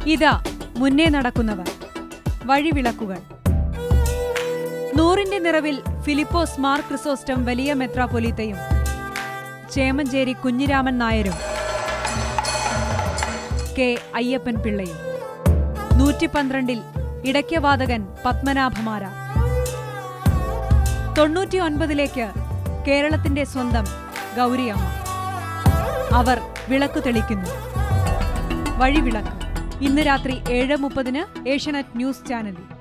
ഇതാ മുന്നേ നടക്കുന്നവർ വഴിവിളക്കുകൾ നൂറിന്റെ നിറവിൽ ഫിലിപ്പോസ് മാർ ക്രിസോസ്റ്റം വലിയ മെത്രാപ്പൊലീത്തയും ചേമഞ്ചേരി കുഞ്ഞിരാമൻ നായരും കെ അയ്യപ്പൻ പിള്ളയും നൂറ്റി പന്ത്രണ്ടിൽ ഇടയ്ക്കവാതകൻ പത്മനാഭമാര തൊണ്ണൂറ്റി ഒൻപതിലേക്ക് കേരളത്തിന്റെ സ്വന്തം ഗൗരിയമ്മ അവർ വിളക്കു തെളിക്കുന്നു വഴിവിളക്ക് ഇന്ന് രാത്രി ഏഴ് മുപ്പതിന് ഏഷ്യനെറ്റ് ന്യൂസ് ചാനലിൽ